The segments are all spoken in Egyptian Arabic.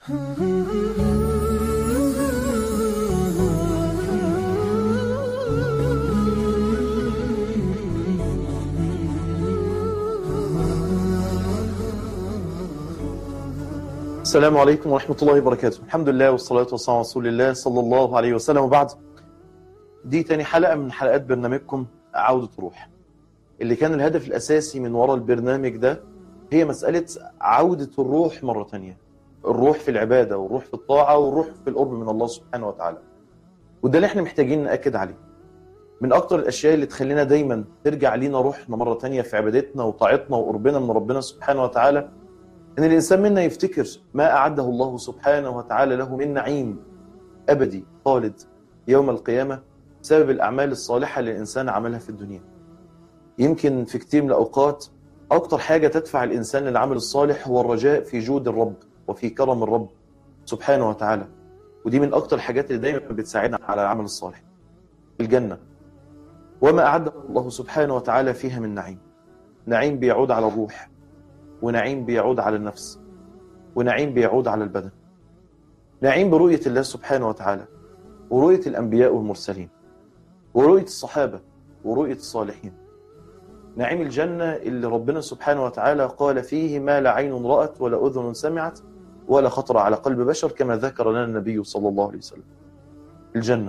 السلام عليكم ورحمة الله وبركاته الحمد لله والصلاة والسلام على رسول الله صلى الله عليه وسلم وبعد دي تاني حلقة من حلقات برنامجكم عودة روح اللي كان الهدف الأساسي من وراء البرنامج ده هي مسألة عودة الروح مرة تانية الروح في العبادة والروح في الطاعة والروح في القرب من الله سبحانه وتعالى وده اللي احنا محتاجين نأكد عليه من أكتر الأشياء اللي تخلينا دايما ترجع لينا روحنا مرة تانية في عبادتنا وطاعتنا وقربنا من ربنا سبحانه وتعالى ان الانسان منا يفتكر ما اعده الله سبحانه وتعالى له من نعيم ابدي خالد يوم القيامه بسبب الاعمال الصالحه اللي الانسان عملها في الدنيا. يمكن في كتير من الاوقات اكتر حاجه تدفع الانسان للعمل الصالح هو الرجاء في جود الرب وفي كرم الرب سبحانه وتعالى. ودي من اكتر الحاجات اللي دايما بتساعدنا على العمل الصالح. الجنه. وما اعده الله سبحانه وتعالى فيها من نعيم. نعيم بيعود على الروح ونعيم بيعود على النفس ونعيم بيعود على البدن نعيم برؤية الله سبحانه وتعالى ورؤية الأنبياء والمرسلين ورؤية الصحابة ورؤية الصالحين نعيم الجنة اللي ربنا سبحانه وتعالى قال فيه ما لا عين رأت ولا أذن سمعت ولا خطر على قلب بشر كما ذكر لنا النبي صلى الله عليه وسلم الجنة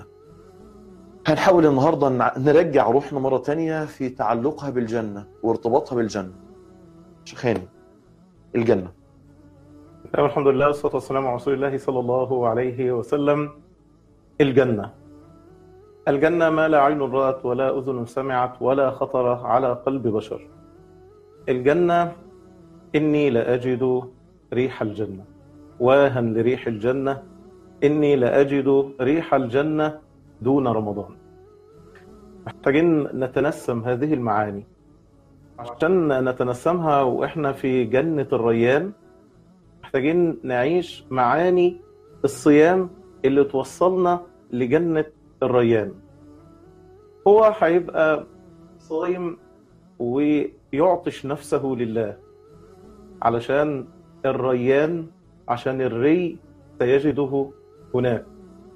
هنحاول النهاردة نرجع روحنا مرة تانية في تعلقها بالجنة وارتباطها بالجنة شيخاني الجنة الحمد لله والصلاة والسلام على رسول الله صلى الله عليه وسلم الجنة الجنة ما لا عين رأت ولا أذن سمعت ولا خطر على قلب بشر الجنة إني لأجد ريح الجنة واها لريح الجنة إني لأجد ريح الجنة دون رمضان محتاجين نتنسم هذه المعاني عشان نتنسمها واحنا في جنة الريان محتاجين نعيش معاني الصيام اللي توصلنا لجنة الريان هو هيبقى صايم ويعطش نفسه لله علشان الريان عشان الري سيجده هناك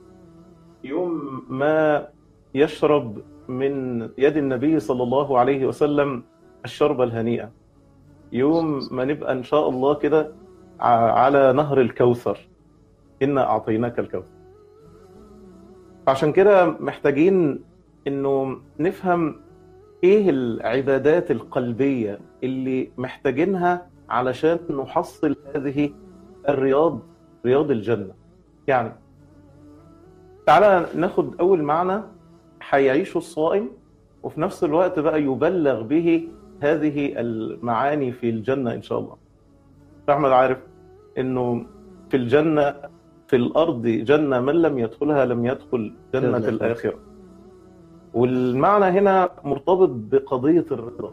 يوم ما يشرب من يد النبي صلى الله عليه وسلم الشربة الهنيئة يوم ما نبقى إن شاء الله كده على نهر الكوثر إنا أعطيناك الكوثر عشان كده محتاجين إنه نفهم إيه العبادات القلبية اللي محتاجينها علشان نحصل هذه الرياض رياض الجنة يعني تعالى ناخد أول معنى هيعيشه الصائم وفي نفس الوقت بقى يبلغ به هذه المعاني في الجنة إن شاء الله أحمد عارف أنه في الجنة في الأرض جنة من لم يدخلها لم يدخل جنة الآخرة والمعنى هنا مرتبط بقضية الرضا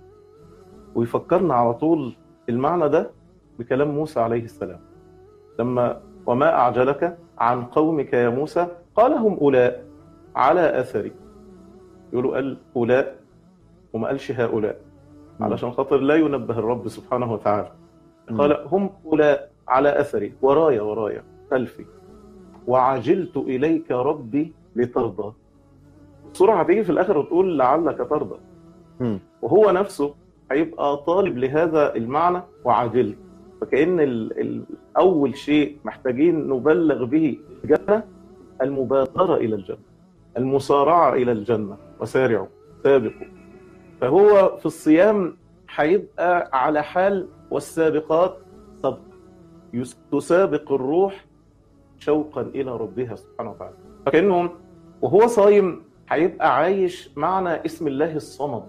ويفكرنا على طول المعنى ده بكلام موسى عليه السلام لما وما أعجلك عن قومك يا موسى قال هم أولاء على أثري يقولوا قال أولاء وما قالش هؤلاء علشان خاطر لا ينبه الرب سبحانه وتعالى قال هم أولاء على أثري ورايا ورايا خلفي وعجلت إليك ربي لترضى الصورة هتيجي في الآخر وتقول لعلك ترضى وهو نفسه هيبقى طالب لهذا المعنى وعجلت فكأن ال ال أول شيء محتاجين نبلغ به الجنة المبادرة إلى الجنة المسارعة إلى الجنة وسارعوا سابقوا فهو في الصيام هيبقى على حال والسابقات سبق تسابق الروح شوقا الى ربها سبحانه وتعالى فكانه وهو صايم هيبقى عايش معنى اسم الله الصمد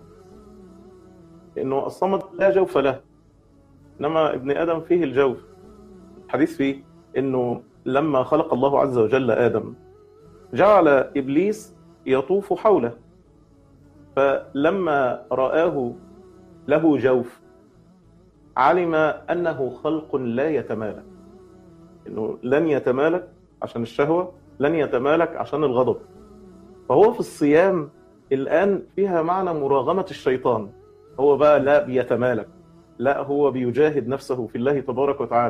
لانه الصمد لا جوف له انما ابن ادم فيه الجوف الحديث فيه انه لما خلق الله عز وجل ادم جعل ابليس يطوف حوله فلما رآه له جوف علم أنه خلق لا يتمالك إنه لن يتمالك عشان الشهوة لن يتمالك عشان الغضب فهو في الصيام الآن فيها معنى مراغمة الشيطان هو بقى لا بيتمالك لا هو بيجاهد نفسه في الله تبارك وتعالى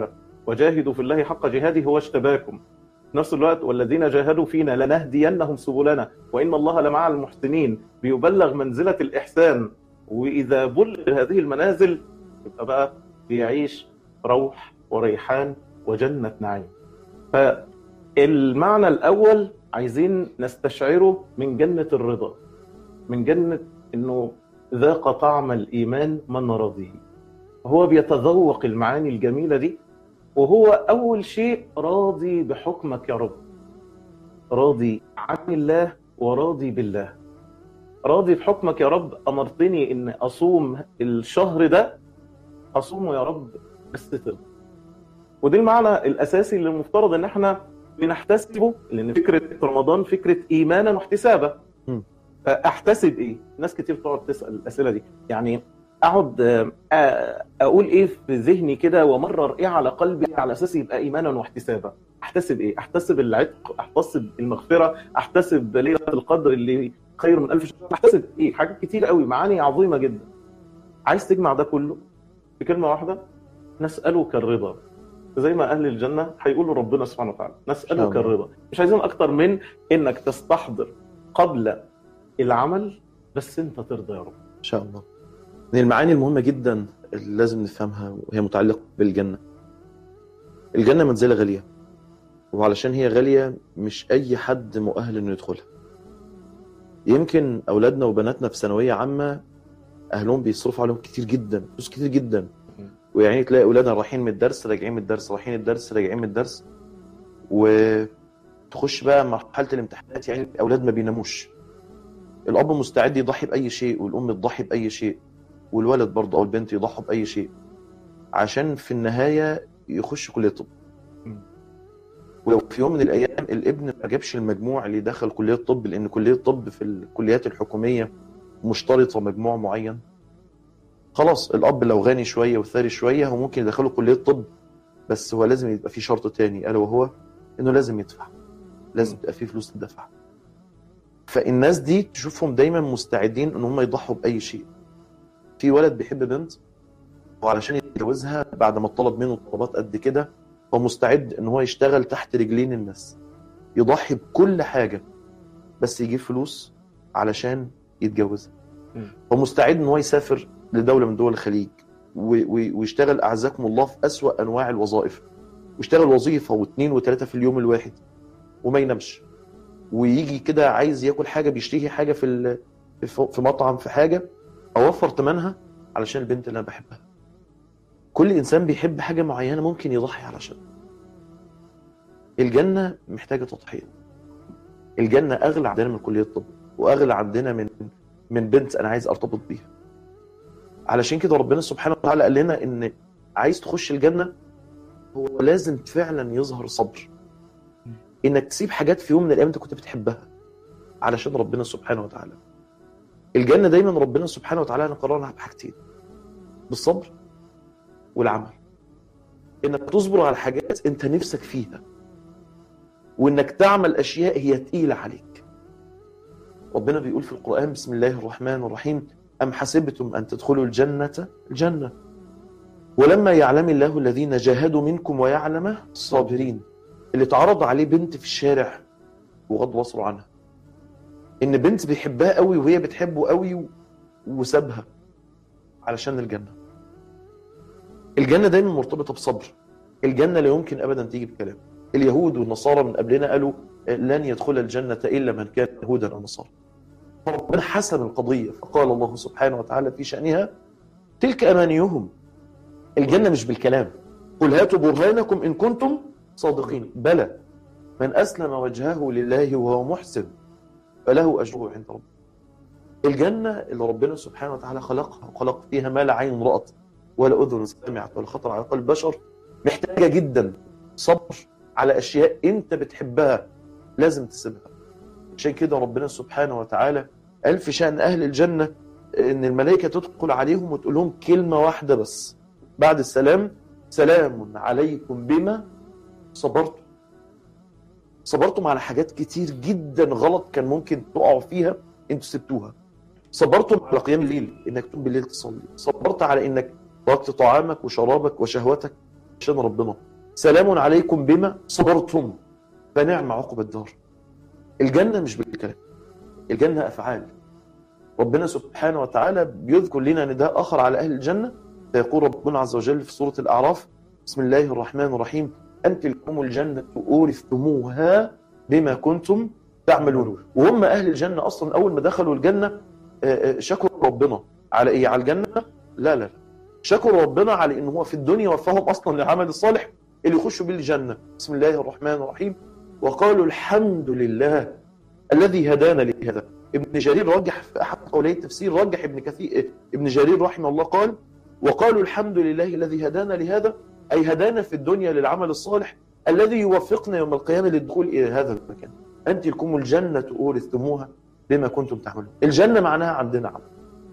وجاهدوا في الله حق جهاده هو اجتباكم في نفس الوقت والذين جاهدوا فينا لنهدينهم سبلنا وان الله لمع المحسنين بيبلغ منزله الاحسان واذا بلغ هذه المنازل يبقى بقى بيعيش روح وريحان وجنه نعيم فالمعنى الاول عايزين نستشعره من جنه الرضا من جنه انه ذاق طعم الايمان من رضي هو بيتذوق المعاني الجميله دي وهو اول شيء راضي بحكمك يا رب راضي عن الله وراضي بالله راضي بحكمك يا رب امرتني ان اصوم الشهر ده اصومه يا رب بس ترضى ودي المعنى الاساسي اللي المفترض ان احنا بنحتسبه لان فكره رمضان فكره ايمانا واحتسابا م. احتسب ايه ناس كتير بتقعد تسال الاسئله دي يعني اقعد آه، اقول ايه في ذهني كده وامرر ايه على قلبي على اساس يبقى ايمانا واحتسابا احتسب ايه احتسب العتق احتسب المغفره احتسب ليله القدر اللي خير من ألف شهر احتسب ايه حاجات كتير قوي معاني عظيمه جدا عايز تجمع ده كله في كلمه واحده نسالك الرضا زي ما اهل الجنه هيقولوا ربنا سبحانه وتعالى نسالك الله. الرضا مش عايزين اكتر من انك تستحضر قبل العمل بس انت ترضى يا رب ان شاء الله من المعاني المهمه جدا اللي لازم نفهمها وهي متعلقه بالجنه الجنه منزله غاليه وعلشان هي غاليه مش اي حد مؤهل انه يدخلها يمكن اولادنا وبناتنا في ثانويه عامه اهلهم بيصرفوا عليهم كتير جدا فلوس كتير جدا ويعني تلاقي اولادنا رايحين من الدرس راجعين من الدرس رايحين الدرس راجعين من الدرس وتخش بقى مرحله الامتحانات يعني الاولاد ما بيناموش الاب مستعد يضحي باي شيء والام تضحي باي شيء والولد برضه او البنت يضحوا باي شيء عشان في النهايه يخش كليه طب مم. ولو في يوم من الايام الابن ما جابش المجموع اللي دخل كليه طب لان كليه طب في الكليات الحكوميه مشترطه مجموع معين خلاص الاب لو غني شويه وثري شويه هو ممكن يدخله كليه طب بس هو لازم يبقى في شرط تاني الا وهو انه لازم يدفع لازم يبقى في فلوس تدفع فالناس دي تشوفهم دايما مستعدين ان هم يضحوا باي شيء في ولد بيحب بنت وعلشان يتجوزها بعد ما طلب منه طلبات قد كده هو مستعد ان هو يشتغل تحت رجلين الناس يضحي بكل حاجه بس يجيب فلوس علشان يتجوزها مم. هو مستعد ان هو يسافر لدوله من دول الخليج و- و- ويشتغل اعزكم الله في اسوا انواع الوظائف ويشتغل وظيفه واثنين وثلاثه في اليوم الواحد وما ينامش ويجي كده عايز ياكل حاجه بيشتهي حاجه في ال- في في مطعم في حاجه اوفر ثمنها علشان البنت اللي انا بحبها كل انسان بيحب حاجه معينه ممكن يضحي علشان الجنه محتاجه تضحيه الجنه اغلى عندنا من كليه الطب واغلى عندنا من من بنت انا عايز ارتبط بيها علشان كده ربنا سبحانه وتعالى قال لنا ان عايز تخش الجنه هو لازم فعلا يظهر صبر انك تسيب حاجات في يوم من الايام انت كنت بتحبها علشان ربنا سبحانه وتعالى الجنه دايما ربنا سبحانه وتعالى قررها بحاجتين بالصبر والعمل انك تصبر على حاجات انت نفسك فيها وانك تعمل اشياء هي تقيله عليك ربنا بيقول في القران بسم الله الرحمن الرحيم ام حسبتم ان تدخلوا الجنه الجنه ولما يعلم الله الذين جاهدوا منكم ويعلم الصابرين اللي اتعرض عليه بنت في الشارع وغض بصره عنها ان بنت بيحبها قوي وهي بتحبه قوي و- وسابها علشان الجنه الجنه دايما مرتبطه بصبر الجنه لا يمكن ابدا تيجي بكلام اليهود والنصارى من قبلنا قالوا لن يدخل الجنه الا من كان يهودا او نصارى ربنا حسم القضيه فقال الله سبحانه وتعالى في شانها تلك امانيهم الجنه مش بالكلام قل هاتوا برهانكم ان كنتم صادقين بلى من اسلم وجهه لله وهو محسن فله اجره عند ربه الجنه اللي ربنا سبحانه وتعالى خلقها وخلق فيها ما لا عين رات ولا اذن سمعت ولا خطر على قلب بشر محتاجه جدا صبر على اشياء انت بتحبها لازم تسيبها عشان كده ربنا سبحانه وتعالى قال في شان اهل الجنه ان الملائكه تدخل عليهم وتقول لهم كلمه واحده بس بعد السلام سلام عليكم بما صبرتم صبرتم على حاجات كتير جدا غلط كان ممكن تقعوا فيها انتوا سبتوها صبرتم على قيام الليل انك تقوم بالليل تصلي صبرت على انك تركت طعامك وشرابك وشهوتك عشان ربنا سلام عليكم بما صبرتم فنعم عقب الدار الجنة مش بالكلام الجنة أفعال ربنا سبحانه وتعالى بيذكر لنا نداء آخر على أهل الجنة فيقول ربنا عز وجل في سورة الأعراف بسم الله الرحمن الرحيم أن تلكم الجنة أورثتموها بما كنتم تعملون وهم أهل الجنة أصلا أول ما دخلوا الجنة شكروا ربنا على إيه على الجنة لا لا لا شكروا ربنا على إن هو في الدنيا وفاهم أصلا للعمل الصالح اللي يخشوا به الجنة بسم الله الرحمن الرحيم وقالوا الحمد لله الذي هدانا لهذا ابن جرير رجح في أحد قولي التفسير رجح ابن كثير ابن جرير رحمه الله قال وقالوا الحمد لله الذي هدانا لهذا أي هدانا في الدنيا للعمل الصالح الذي يوفقنا يوم القيامة للدخول إلى هذا المكان أنت لكم الجنة أورثتموها بما كنتم تعملون الجنة معناها عندنا عمل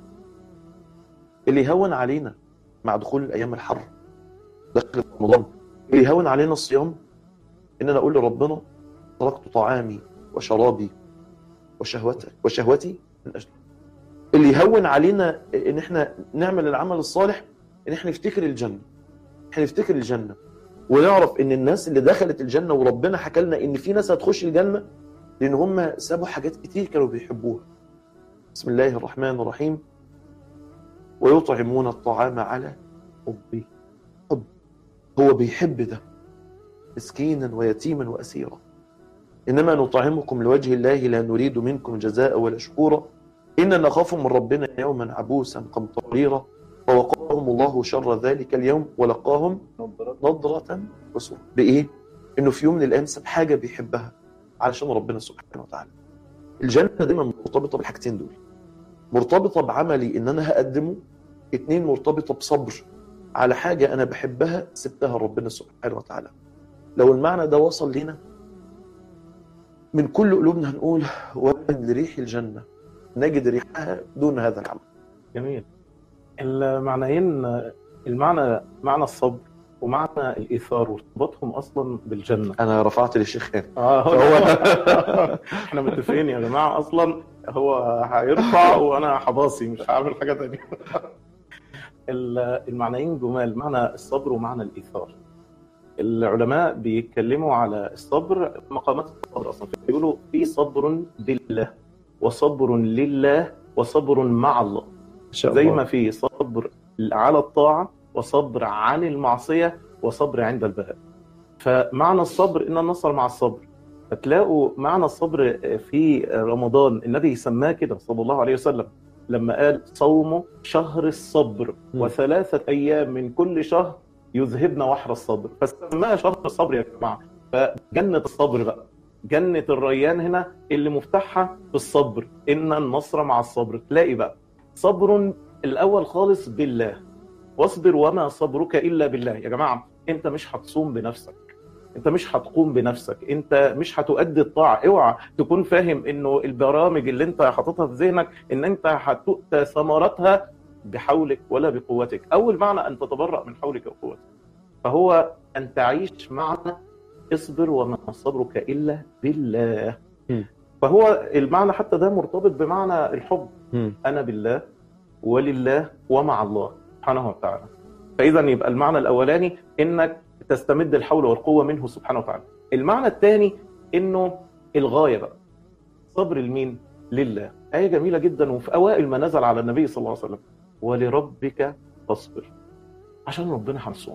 اللي هون علينا مع دخول الأيام الحر دخل رمضان اللي هون علينا الصيام إن أنا أقول لربنا تركت طعامي وشرابي وشهوتي وشهوتي من أجلك اللي يهون علينا ان احنا نعمل العمل الصالح ان احنا نفتكر الجنه احنا نفتكر الجنه ونعرف ان الناس اللي دخلت الجنه وربنا حكى لنا ان في ناس هتخش الجنه لان هم سابوا حاجات كتير كانوا بيحبوها بسم الله الرحمن الرحيم ويطعمون الطعام على حبه حب هو بيحب ده مسكينا ويتيما واسيرا انما نطعمكم لوجه الله لا نريد منكم جزاء ولا شكورا إنا نخاف من ربنا يوما عبوسا قمطريرا فوقاهم الله شر ذلك اليوم ولقاهم نظرة وسرور بإيه؟ إنه في يوم من الأيام ساب حاجة بيحبها علشان ربنا سبحانه وتعالى الجنة دايما مرتبطة بالحاجتين دول مرتبطة بعملي إن أنا هقدمه اتنين مرتبطة بصبر على حاجة أنا بحبها سبتها ربنا سبحانه وتعالى لو المعنى ده وصل لنا من كل قلوبنا هنقول ومن لريح الجنة نجد ريحها دون هذا العمل جميل المعنيين المعنى معنى الصبر ومعنى الايثار وارتباطهم اصلا بالجنه انا رفعت للشيخ هاني اه هو احنا متفقين يا جماعه اصلا هو هيرفع وانا حباصي مش هعمل حاجه ثانيه المعنيين جمال معنى الصبر ومعنى الايثار العلماء بيتكلموا على الصبر مقامات الصبر اصلا بيقولوا في صبر بالله وصبر لله وصبر مع الله شاء زي ما في صبر على الطاعة وصبر عن المعصية وصبر عند البلاء فمعنى الصبر إن النصر مع الصبر فتلاقوا معنى الصبر في رمضان النبي سماه كده صلى الله عليه وسلم لما قال صوم شهر الصبر م. وثلاثة أيام من كل شهر يذهبن وحر الصبر فسماها شهر الصبر يا جماعة فجنة الصبر بقى جنة الريان هنا اللي مفتاحها بالصبر إن النصر مع الصبر تلاقي بقى صبر الأول خالص بالله واصبر وما صبرك إلا بالله يا جماعة أنت مش هتصوم بنفسك انت مش هتقوم بنفسك انت مش هتؤدي الطاعه اوعى تكون فاهم انه البرامج اللي انت حاططها في ذهنك ان انت هتؤتى ثمرتها بحولك ولا بقوتك اول معنى ان تتبرأ من حولك وقوتك فهو ان تعيش معنا اصبر وما صبرك الا بالله م. فهو المعنى حتى ده مرتبط بمعنى الحب مم. انا بالله ولله ومع الله سبحانه وتعالى فاذا يبقى المعنى الاولاني انك تستمد الحول والقوه منه سبحانه وتعالى المعنى الثاني انه الغايه بقى صبر المين لله ايه جميله جدا وفي اوائل ما نزل على النبي صلى الله عليه وسلم ولربك فاصبر عشان ربنا هنصوم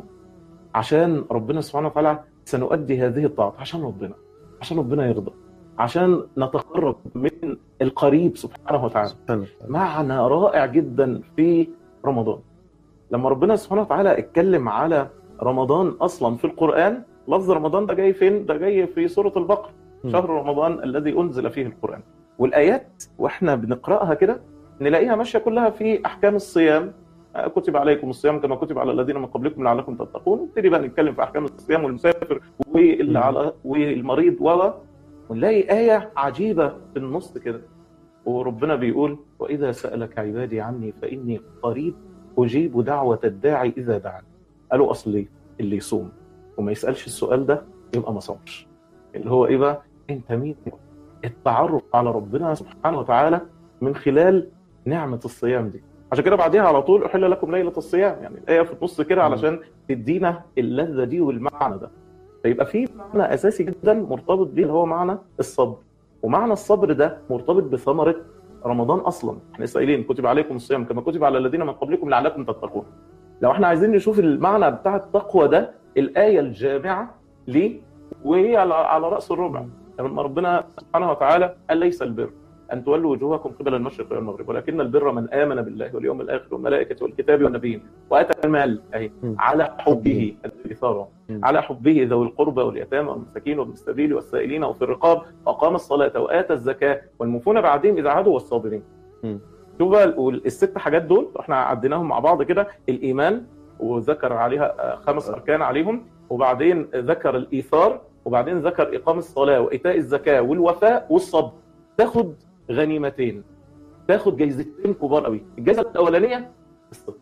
عشان ربنا سبحانه وتعالى سنؤدي هذه الطاعات عشان ربنا عشان ربنا يرضى عشان نتقرب من القريب سبحانه وتعالى سبحانه وتعالى. معنى رائع جدا في رمضان لما ربنا سبحانه وتعالى اتكلم على رمضان اصلا في القران لفظ رمضان ده جاي فين ده جاي في سوره البقره مم. شهر رمضان الذي انزل فيه القران والايات واحنا بنقراها كده نلاقيها ماشيه كلها في احكام الصيام آه، كتب عليكم الصيام كما كتب على الذين من قبلكم لعلكم تتقون نبتدي بقى نتكلم في احكام الصيام والمسافر واللي مم. على والمريض و ونلاقي ايه عجيبه في النص كده وربنا بيقول واذا سالك عبادي عني فاني قريب اجيب دعوه الداعي اذا دعاني قالوا اصل ليه؟ اللي يصوم وما يسالش السؤال ده يبقى ما صامش اللي هو ايه بقى انت مين التعرف على ربنا سبحانه وتعالى من خلال نعمه الصيام دي عشان كده بعديها على طول احل لكم ليله الصيام يعني الايه في النص كده علشان تدينا اللذه دي والمعنى ده فيبقى في معنى اساسي جدا مرتبط بيه اللي هو معنى الصبر ومعنى الصبر ده مرتبط بثمره رمضان اصلا احنا لسه قايلين كتب عليكم الصيام كما كتب على الذين من قبلكم لعلكم تتقون لو احنا عايزين نشوف المعنى بتاع التقوى ده الايه الجامعه ليه وهي على على راس الربع لما ربنا سبحانه وتعالى قال ليس البر ان تولوا وجوهكم قبل المشرق والمغرب ولكن البر من امن بالله واليوم الاخر والملائكه والكتاب والنبيين واتى المال اهي م. على حبه الاثاره م. على حبه ذوي القربى واليتامى والمساكين وابن السبيل والسائلين وفي الرقاب واقام الصلاه واتى الزكاه والموفون بعدهم اذا عادوا والصابرين م. شوف بقى ال- الست حاجات دول احنا عديناهم مع بعض كده الايمان وذكر عليها آه، خمس اركان عليهم وبعدين ذكر الايثار وبعدين ذكر اقام الصلاه وايتاء الزكاه والوفاء والصبر تاخد غنيمتين تاخد جايزتين كبار قوي الجائزه الاولانيه الصدق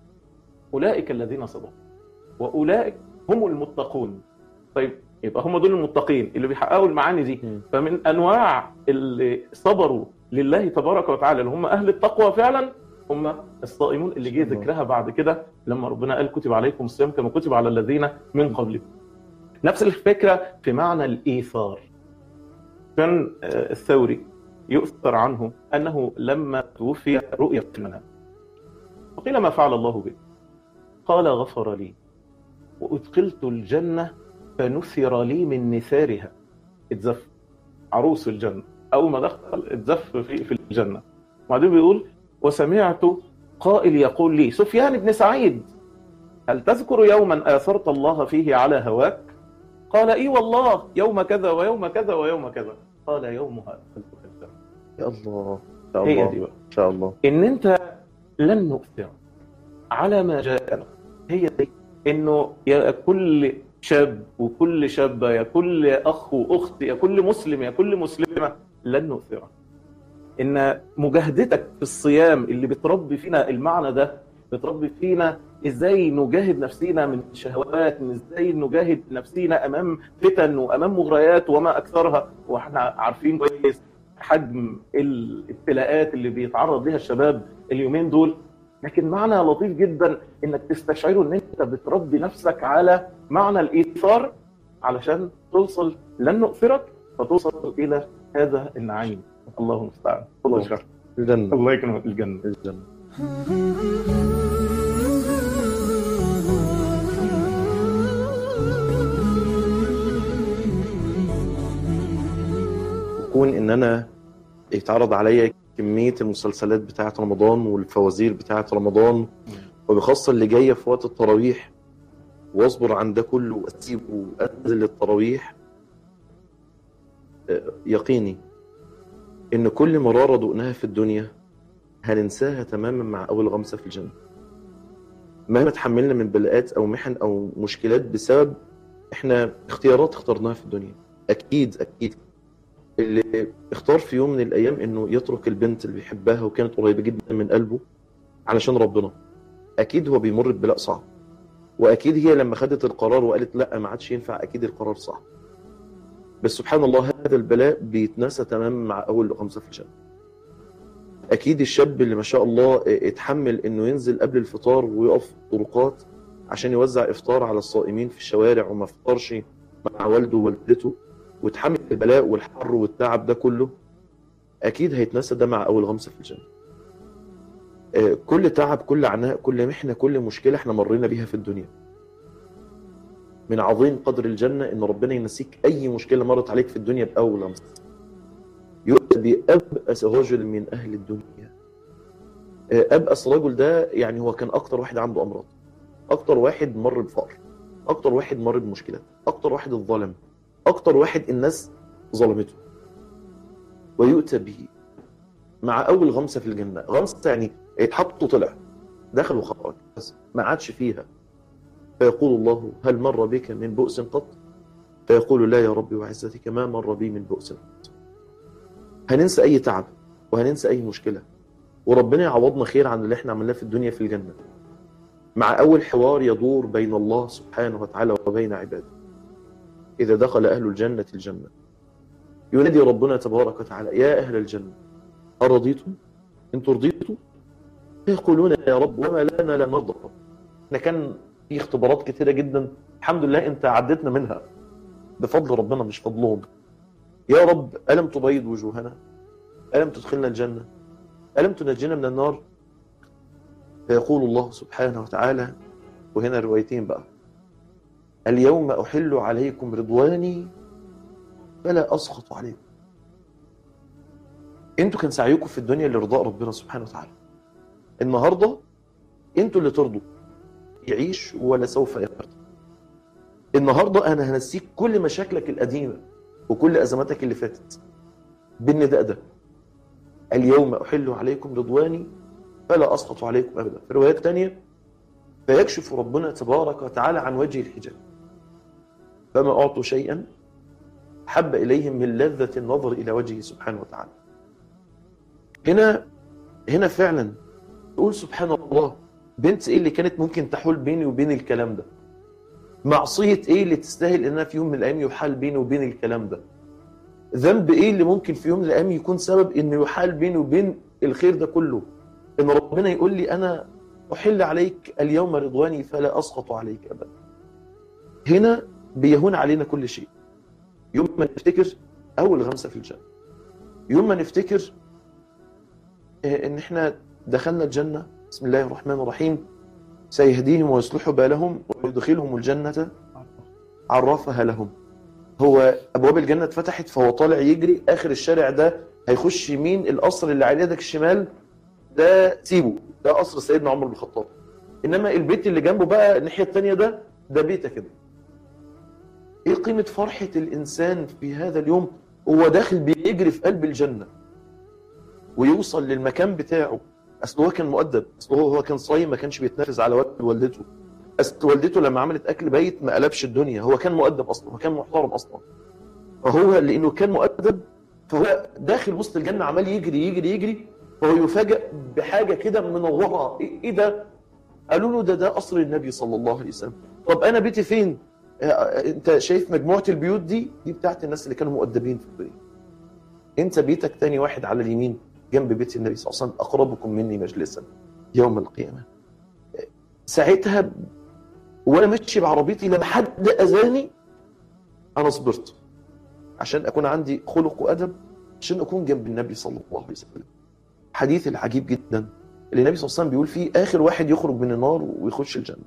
اولئك الذين صدقوا واولئك هم المتقون طيب يبقى هم دول المتقين اللي بيحققوا المعاني دي م. فمن انواع اللي صبروا لله تبارك وتعالى اللي هم اهل التقوى فعلا هم الصائمون اللي جه ذكرها بعد كده لما ربنا قال كتب عليكم الصيام كما كتب على الذين من قبلكم نفس الفكره في معنى الايثار كان آه، الثوري يؤثر عنه انه لما توفي رؤيا في المنام وقيل ما فعل الله به قال غفر لي وادخلت الجنه فنثر لي من نثارها اتزف عروس الجنه اول ما دخل اتزف في في الجنه وبعدين بيقول وسمعت قائل يقول لي سفيان بن سعيد هل تذكر يوما اثرت الله فيه على هواك قال اي والله يوم كذا ويوم كذا ويوم كذا قال يومها ادخلتك الجنه يا الله ان شاء هي الله دي بقى ان شاء الله ان انت لن نؤثر على ما جاءنا هي دي انه يا كل شاب وكل شابه يا كل اخ واخت يا كل مسلم يا كل مسلمه لن نؤثرك ان مجاهدتك في الصيام اللي بتربي فينا المعنى ده بتربي فينا ازاي نجاهد نفسينا من شهوات من ازاي نجاهد نفسينا امام فتن وامام مغريات وما اكثرها واحنا عارفين كويس حجم الابتلاءات اللي بيتعرض لها الشباب اليومين دول لكن معنى لطيف جدا انك تستشعره ان انت بتربي نفسك على معنى الايثار علشان توصل لن نؤثرك فتوصل الى هذا النعيم الله المستعان الله يشرح الجنة الله يكرمك الجنه الجنة كون ان انا يتعرض عليا كمية المسلسلات بتاعة رمضان والفوازير بتاعة رمضان وبخاصة اللي جاية في وقت التراويح واصبر عن ده كله واسيبه وانزل للتراويح آه، يقيني ان كل مرارة دقناها في الدنيا هننساها تماما مع اول غمسة في الجنة مهما تحملنا من بلاءات او محن او مشكلات بسبب احنا اختيارات اخترناها في الدنيا اكيد اكيد اللي اختار في يوم من الايام انه يترك البنت اللي بيحبها وكانت قريبه جدا من قلبه علشان ربنا اكيد هو بيمر ببلاء صعب واكيد هي لما خدت القرار وقالت لا ما عادش ينفع اكيد القرار صعب بس سبحان الله هذا البلاء بيتنسى تماما مع اول غمزه في الجنه اكيد الشاب اللي ما شاء الله اتحمل انه ينزل قبل الفطار ويقف طرقات عشان يوزع افطار على الصائمين في الشوارع وما فطرش مع والده ووالدته وتحمل البلاء والحر والتعب ده كله اكيد هيتنسى ده مع اول غمسه في الجنه آه، كل تعب كل عناء كل محنه كل مشكله احنا مرينا بيها في الدنيا من عظيم قدر الجنه ان ربنا ينسيك اي مشكله مرت عليك في الدنيا باول غمسه يؤتى بابأس رجل من اهل الدنيا آه، ابأس رجل ده يعني هو كان اكتر واحد عنده امراض اكتر واحد مر بفقر اكتر واحد مر بمشكلات اكتر واحد اتظلم اكتر واحد الناس ظلمته ويؤتى به مع اول غمسه في الجنه غمسه يعني اتحط وطلع دخل وخرج بس ما عادش فيها فيقول الله هل مر بك من بؤس قط فيقول لا يا ربي وعزتك ما مر بي من بؤس قط هننسى اي تعب وهننسى اي مشكله وربنا يعوضنا خير عن اللي احنا عملناه في الدنيا في الجنه مع اول حوار يدور بين الله سبحانه وتعالى وبين عباده إذا دخل أهل الجنة الجنة ينادي ربنا تبارك وتعالى يا أهل الجنة أرضيتم إن ترضيتم يقولون يا رب وما لنا لا نرضى احنا كان في اختبارات كتيرة جدا الحمد لله انت عدتنا منها بفضل ربنا مش فضلهم يا رب ألم تبيض وجوهنا ألم تدخلنا الجنة ألم تنجينا من النار فيقول الله سبحانه وتعالى وهنا روايتين بقى اليوم أحل عليكم رضواني فلا أسخط عليكم انتوا كان سعيكم في الدنيا لرضاء ربنا سبحانه وتعالى النهاردة انتوا اللي ترضوا يعيش ولا سوف يرضى النهاردة أنا هنسيك كل مشاكلك القديمة وكل أزماتك اللي فاتت بالنداء ده اليوم أحل عليكم رضواني فلا أسقط عليكم أبدا في روايات تانية فيكشف ربنا تبارك وتعالى عن وجه الحجاب فما أعطوا شيئا حب إليهم من لذة النظر إلى وجهه سبحانه وتعالى هنا هنا فعلا تقول سبحان الله بنت ايه اللي كانت ممكن تحول بيني وبين الكلام ده معصية ايه اللي تستاهل انها في يوم من الايام يحال بيني وبين الكلام ده ذنب ايه اللي ممكن في يوم من الايام يكون سبب انه يحال بيني وبين الخير ده كله ان ربنا يقول لي انا احل عليك اليوم رضواني فلا اسقط عليك ابدا هنا بيهون علينا كل شيء يوم ما نفتكر اول غمسه في الجنه يوم ما نفتكر ان احنا دخلنا الجنه بسم الله الرحمن الرحيم سيهديهم ويصلح بالهم ويدخلهم الجنه عرفها لهم هو ابواب الجنه اتفتحت فهو طالع يجري اخر الشارع ده هيخش يمين القصر اللي على يدك الشمال ده سيبه ده قصر سيدنا عمر بن الخطاب انما البيت اللي جنبه بقى الناحيه الثانيه ده ده بيتك كده ايه قيمه فرحه الانسان في هذا اليوم هو داخل بيجري في قلب الجنه ويوصل للمكان بتاعه اصل هو كان مؤدب اصل هو هو كان صايم ما كانش بيتنافس على وجه والدته اصل والدته لما عملت اكل بيت ما قلبش الدنيا هو كان مؤدب اصلا هو كان محترم اصلا فهو لانه كان مؤدب فهو داخل وسط الجنه عمال يجري يجري يجري فهو يفاجئ بحاجه كده منوره ايه إيه ده قالوا له ده ده قصر النبي صلى الله عليه وسلم طب انا بيتي فين آه، انت شايف مجموعه البيوت دي دي بتاعت الناس اللي كانوا مؤدبين في الدنيا انت بيتك تاني واحد على اليمين جنب بيت النبي صلى الله عليه وسلم اقربكم مني مجلسا يوم القيامه ساعتها وانا ماشي بعربيتي لما حد اذاني انا صبرت عشان اكون عندي خلق وادب عشان اكون جنب النبي صلى الله عليه وسلم حديث العجيب جدا اللي النبي صلى الله عليه وسلم بيقول فيه اخر واحد يخرج من النار ويخش الجنه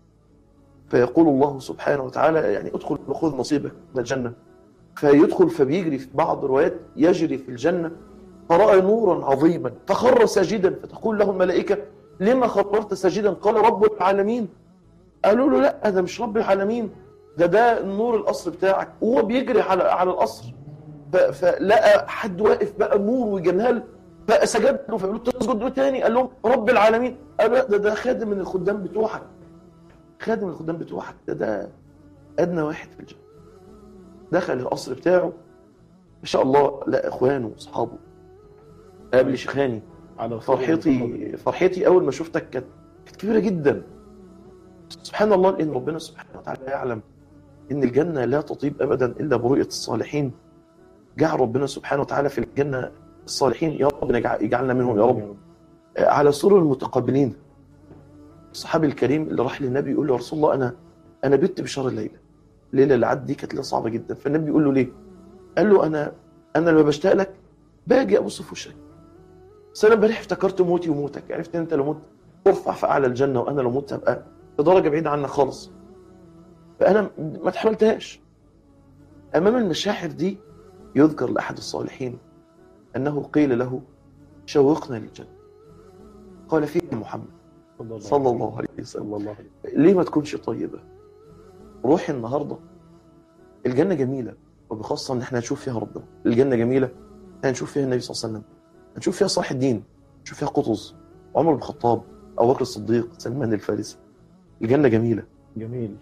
فيقول الله سبحانه وتعالى يعني ادخل وخذ نصيبك من الجنه فيدخل فبيجري في بعض الروايات يجري في الجنه فرأى نورا عظيما فخر ساجدا فتقول له الملائكه لما خررت ساجدا قال رب العالمين قالوا له لا ده مش رب العالمين ده ده نور القصر بتاعك وهو بيجري على على القصر ف- فلقى حد واقف بقى نور وجمال فسجد له فقالوا له تسجد له تاني قال لهم رب العالمين قالوا لا ده ده خادم من الخدام بتوعك خادم من الخدام بتوعك ده ده ادنى واحد في الجنه دخل القصر بتاعه ما شاء الله لقى اخوانه واصحابه قابل شيخاني على رسول الله صلى الله عليه فرحتي فرحتي اول ما شفتك كانت كانت كبيره جدا سبحان الله ان ربنا سبحانه وتعالى يعلم ان الجنه لا تطيب ابدا الا برؤيه الصالحين جعل ربنا سبحانه وتعالى في الجنه الصالحين يا رب نجع- يجعلنا منهم يا رب على سرر المتقابلين الصحابي الكريم اللي راح للنبي يقول له يا رسول الله انا انا بت بشهر الليله الليله اللي عدت دي كانت ليله صعبه جدا فالنبي يقول له ليه؟ قال له انا انا لما بشتاق لك باجي ابص في وشك بس انا امبارح افتكرت موتي وموتك عرفت ان انت لو مت ترفع في اعلى الجنه وانا لو مت هبقى في درجه بعيده عنك خالص فانا ما اتحملتهاش امام المشاعر دي يذكر لاحد الصالحين انه قيل له شوقنا للجنه قال فيه محمد وسلم. صلى الله عليه وسلم صلى الله عليه وسلم ليه ما تكونش طيبة روحي النهاردة الجنة جميلة وبخاصة ان احنا هنشوف فيها ربنا الجنة جميلة هنشوف فيها النبي صلى الله عليه وسلم هنشوف فيها صلاح الدين هنشوف فيها قطز عمر بن الخطاب أبو بكر الصديق سلمان الفارسي الجنة جميلة جميل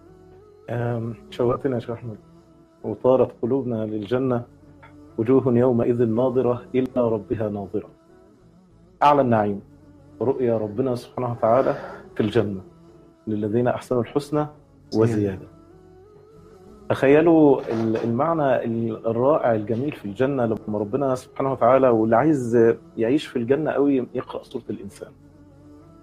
آم، شوقتنا يا شيخ احمد وطارت قلوبنا للجنه وجوه يومئذ ناظره الى ربها ناظره اعلى النعيم رؤيا ربنا سبحانه وتعالى في الجنه للذين احسنوا الحسنى وزياده تخيلوا ال- المعنى ال- الرائع الجميل في الجنه لما ربنا سبحانه وتعالى واللي عايز يعيش في الجنه قوي يقرا سوره الانسان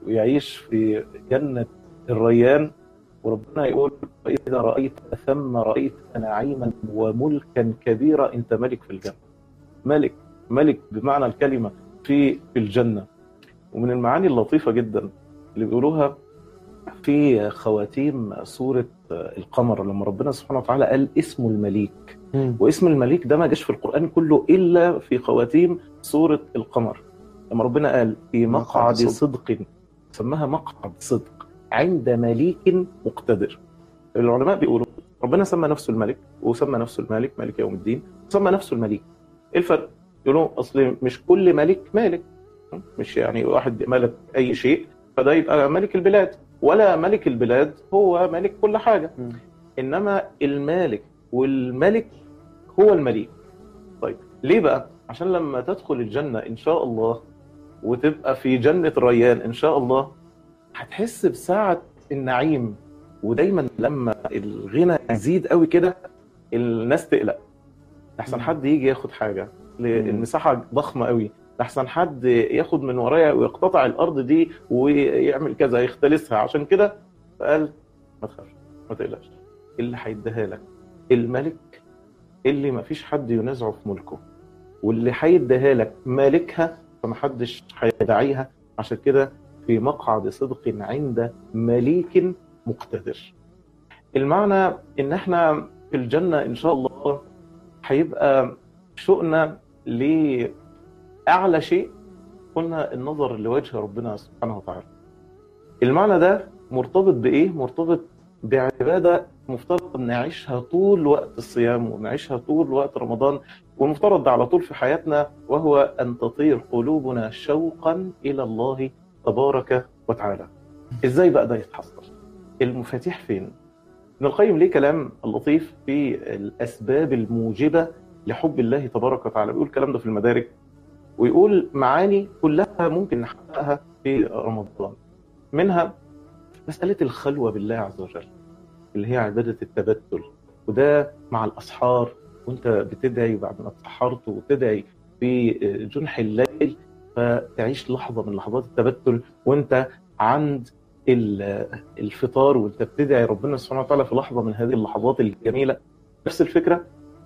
ويعيش في جنة الريان وربنا يقول فإذا رأيت ثم رأيت نعيما وملكا كبيرا أنت ملك في الجنة ملك ملك بمعنى الكلمة في في الجنة ومن المعاني اللطيفة جدا اللي بيقولوها في خواتيم سورة القمر لما ربنا سبحانه وتعالى قال اسم المليك واسم المليك ده ما جاش في القرآن كله إلا في خواتيم سورة القمر لما ربنا قال في مقعد مقعد صدق. صدق سماها مقعد صدق عند مليك مقتدر العلماء بيقولوا ربنا سمى نفسه الملك وسمى نفسه المالك مالك يوم الدين وسمى نفسه المليك ايه الفرق؟ يقولوا اصل مش كل ملك مالك مش يعني واحد ملك اي شيء فده يبقى ملك البلاد ولا ملك البلاد هو ملك كل حاجه انما المالك والملك هو المليك طيب ليه بقى عشان لما تدخل الجنه ان شاء الله وتبقى في جنه الريان ان شاء الله هتحس بساعه النعيم ودايما لما الغنى يزيد قوي كده الناس تقلق احسن مم. حد يجي ياخد حاجه المساحه ضخمه قوي احسن حد ياخد من ورايا ويقتطع الارض دي ويعمل كذا يختلسها عشان كده فقال ما تخافش ما تقلقش اللي هيديها لك الملك اللي ما فيش حد ينازعه في ملكه واللي هيديها لك مالكها فمحدش هيدعيها عشان كده في مقعد صدق عند مليك مقتدر المعنى ان احنا في الجنة ان شاء الله هيبقى شوقنا لأعلى شيء قلنا النظر لوجه ربنا سبحانه وتعالى المعنى ده مرتبط بإيه؟ مرتبط بعبادة مفترض نعيشها طول وقت الصيام ونعيشها طول وقت رمضان والمفترض ده على طول في حياتنا وهو أن تطير قلوبنا شوقا إلى الله تبارك وتعالى إزاي بقى ده يتحصل؟ المفاتيح فين؟ ابن القيم ليه كلام لطيف في الأسباب الموجبة لحب الله تبارك وتعالى بيقول الكلام ده في المدارك ويقول معاني كلها ممكن نحققها في رمضان منها مسألة الخلوة بالله عز وجل اللي هي عبادة التبتل وده مع الأسحار وانت بتدعي بعد ما اتسحرت وتدعي في جنح الليل فتعيش لحظة من لحظات التبتل وانت عند ال- الفطار وانت بتدعي ربنا سبحانه وتعالى في لحظة من هذه اللحظات الجميلة نفس الفكرة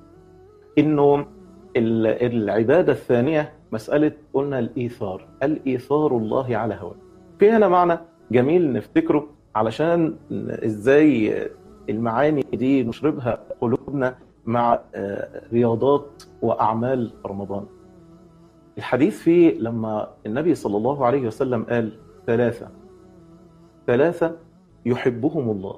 انه ال- العبادة الثانية مسألة قلنا الإيثار الإيثار الله على هواه في هنا معنى جميل نفتكره علشان ازاي المعاني دي نشربها قلوبنا مع آه، رياضات وأعمال رمضان الحديث فيه لما النبي صلى الله عليه وسلم قال ثلاثة ثلاثة يحبهم الله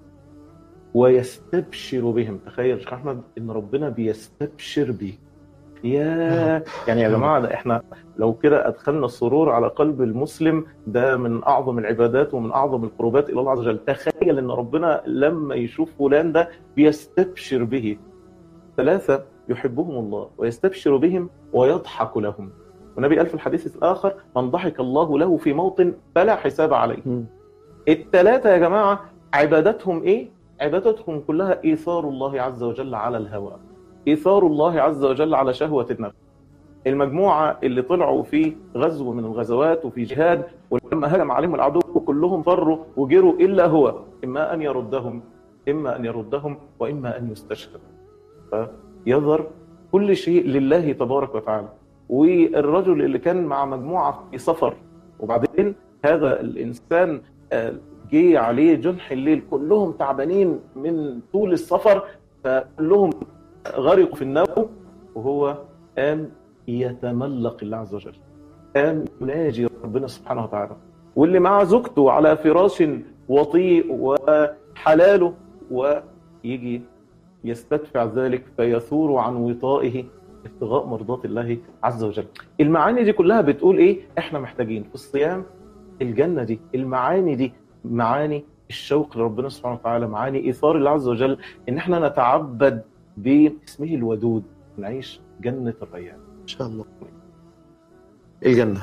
ويستبشر بهم تخيل يا شيخ احمد ان ربنا بيستبشر بيك يا يعني يا جماعه ده احنا لو كده ادخلنا السرور على قلب المسلم ده من اعظم العبادات ومن اعظم القربات الى الله عز وجل تخيل ان ربنا لما يشوف فلان ده بيستبشر به ثلاثه يحبهم الله ويستبشر بهم ويضحك لهم والنبي قال في الحديث الاخر من ضحك الله له في موطن فلا حساب عليه الثلاثه يا جماعه عبادتهم ايه عبادتهم كلها ايثار الله عز وجل على الهوى ايثار الله عز وجل على شهوه النفس المجموعه اللي طلعوا في غزو من الغزوات وفي جهاد ولما هجم عليهم العدو كلهم فروا وجروا الا هو اما ان يردهم اما ان يردهم واما ان يستشهد فيظهر كل شيء لله تبارك وتعالى والرجل اللي كان مع مجموعه في سفر وبعدين هذا الانسان آه، جه عليه جنح الليل كلهم تعبانين من طول السفر فكلهم غرقوا في النوم وهو قام يتملق الله عز وجل قام يناجي ربنا سبحانه وتعالى واللي مع زوجته على فراش وطيء وحلاله ويجي يستدفع ذلك فيثور عن وطائه ابتغاء مرضات الله عز وجل المعاني دي كلها بتقول ايه احنا محتاجين في الصيام الجنة دي المعاني دي معاني الشوق لربنا سبحانه وتعالى معاني ايثار الله عز وجل ان احنا نتعبد باسمه الودود نعيش جنة الريان ان شاء الله الجنة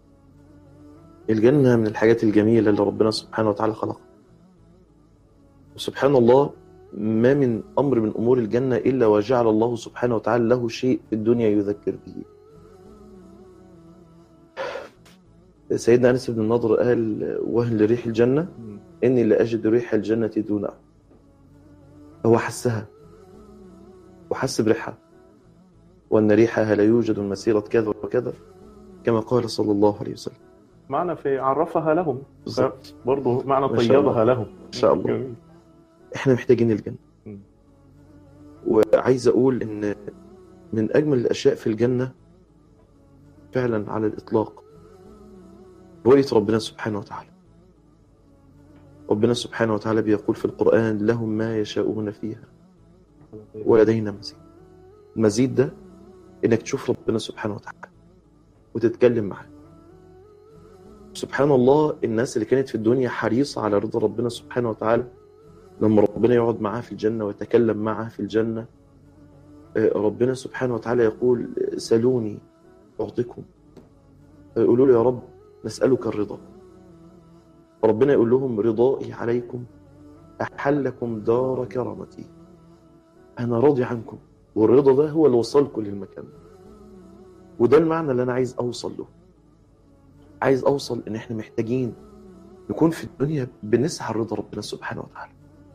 الجنة من الحاجات الجميلة اللي ربنا سبحانه وتعالى خلقها وسبحان الله ما من أمر من أمور الجنة إلا وجعل الله سبحانه وتعالى له شيء في الدنيا يذكر به سيدنا انس بن النضر قال وهن لريح الجنه مم. اني لاجد ريح الجنه دونها هو حسها وحس بريحها وان ريحها لا يوجد مسيره كذا وكذا كما قال صلى الله عليه وسلم معنى في عرفها لهم بالظبط برضه معنى ما شاء الله. طيبها لهم ان شاء الله جميل. احنا محتاجين الجنه مم. وعايز اقول ان من اجمل الاشياء في الجنه فعلا على الاطلاق رؤيه ربنا سبحانه وتعالى ربنا سبحانه وتعالى بيقول في القران لهم ما يشاءون فيها ولدينا مزيد المزيد ده انك تشوف ربنا سبحانه وتعالى وتتكلم معاه سبحان الله الناس اللي كانت في الدنيا حريصة على رضا ربنا سبحانه وتعالى لما ربنا يقعد معاه في الجنة ويتكلم معاه في الجنة آه، ربنا سبحانه وتعالى يقول سلوني أعطيكم يقولوا له يا رب نسألك الرضا ربنا يقول لهم رضائي عليكم أحلكم دار كرامتي أنا راضي عنكم والرضا ده هو اللي وصلكم للمكان ده. وده المعنى اللي أنا عايز أوصل له عايز أوصل إن إحنا محتاجين نكون في الدنيا بنسعى لرضا ربنا سبحانه وتعالى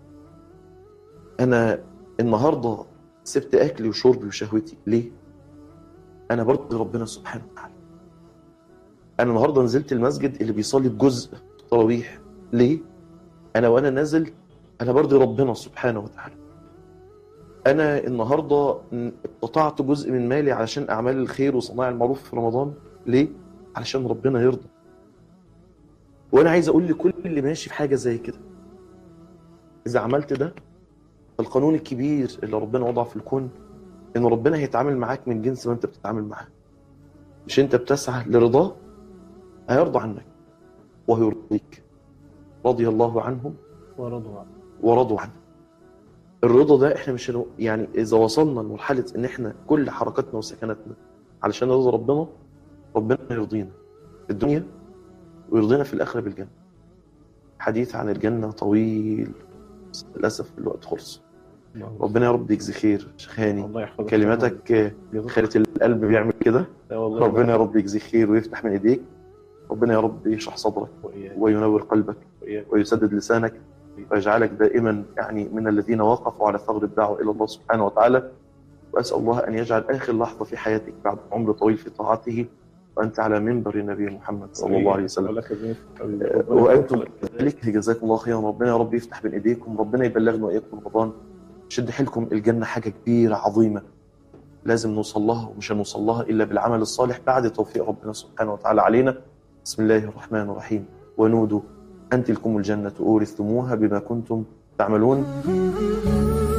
أنا النهاردة سبت أكلي وشربي وشهوتي ليه؟ أنا برضي ربنا سبحانه وتعالى أنا النهاردة نزلت المسجد اللي بيصلي بجزء تراويح ليه؟ أنا وأنا نازل أنا برضي ربنا سبحانه وتعالى انا النهارده قطعت جزء من مالي علشان اعمال الخير وصناع المعروف في رمضان ليه علشان ربنا يرضى وانا عايز اقول لكل اللي ماشي في حاجه زي كده اذا عملت ده القانون الكبير اللي ربنا وضعه في الكون ان ربنا هيتعامل معاك من جنس ما انت بتتعامل معاه مش انت بتسعى لرضاه هيرضى عنك وهيرضيك رضي الله عنهم ورضوا عنه ورضوا عنه الرضا ده احنا مش هنو... يعني اذا وصلنا لمرحله ان احنا كل حركاتنا وسكناتنا علشان رضا ربنا ربنا يرضينا في الدنيا ويرضينا في الاخره بالجنه حديث عن الجنه طويل بس للاسف الوقت خلص ربنا يا رب يجزي خير شيخاني الله يحفظك كلماتك جزاك خلت القلب بيعمل كده الله والله ربنا يا رب يجزي خير ويفتح من ايديك ربنا يا رب يشرح صدرك وإياك وينور قلبك وإياك ويسدد لسانك ويجعلك دائما يعني من الذين وقفوا على ثغر الدعوة إلى الله سبحانه وتعالى وأسأل الله أن يجعل آخر لحظة في حياتك بعد عمر طويل في طاعته وأنت على منبر النبي محمد صلى الله عليه وسلم ولك بإذن حبيبي. آه، ربنا وأنتم يحفظك. كذلك جزاكم الله خيرا ربنا يا رب يفتح بين إيديكم ربنا يبلغنا وإياكم رمضان شد حيلكم الجنة حاجة كبيرة عظيمة لازم نوصل لها ومش هنوصل لها إلا بالعمل الصالح بعد توفيق ربنا سبحانه وتعالى علينا بسم الله الرحمن الرحيم ونودوا أن تلكم الجنة أورثتموها بما كنتم تعملون